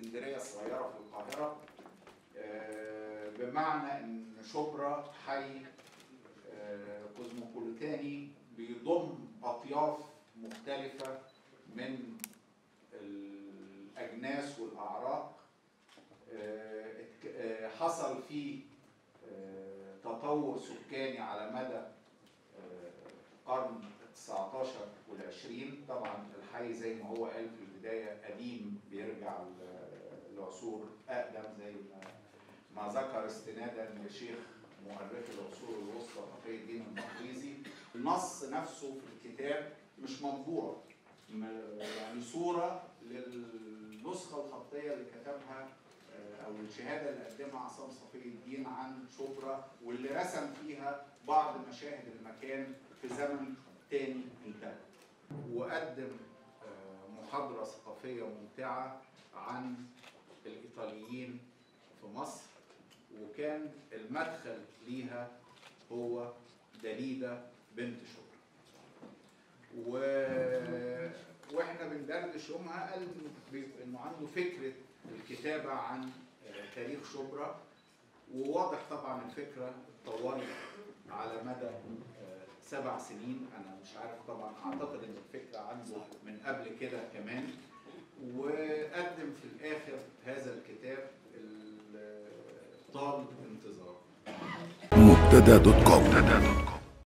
اسكندريه الصغيره في القاهره آه، بمعنى ان شبرا حي آه، كوزموبوليتاني بيضم اطياف مختلفه من الاجناس والاعراق آه، اتك- آه، حصل فيه آه، تطور سكاني على مدى آه، قرن 19 والعشرين طبعا الحي زي ما هو قال في البداية قديم بيرجع ل- لعصور أقدم زي ما ما ذكر استنادا لشيخ مؤرخ العصور الوسطى تقي الدين المقريزي النص نفسه في الكتاب مش منظورة م- يعني صورة للنسخة الخطية اللي كتبها آه، أو الشهادة اللي قدمها عصام صفي الدين عن شبرا واللي رسم فيها بعض مشاهد المكان في زمن تاني انتهى وقدم آه، محاضرة ثقافية ممتعة عن الإيطاليين في مصر وكان المدخل ليها هو دليدة بنت شبرا و... واحنا بندردش يومها قال إنه بي- انه عنده فكره الكتابه عن آه، تاريخ شبرا وواضح طبعا الفكره اتطورت على مدى آه، سبع سنين انا مش عارف طبعا اعتقد ان الفكره عنده من قبل كده كمان وقدم في الاخر هذا الكتاب ال- طال انتظاره مبتدا دوت كوم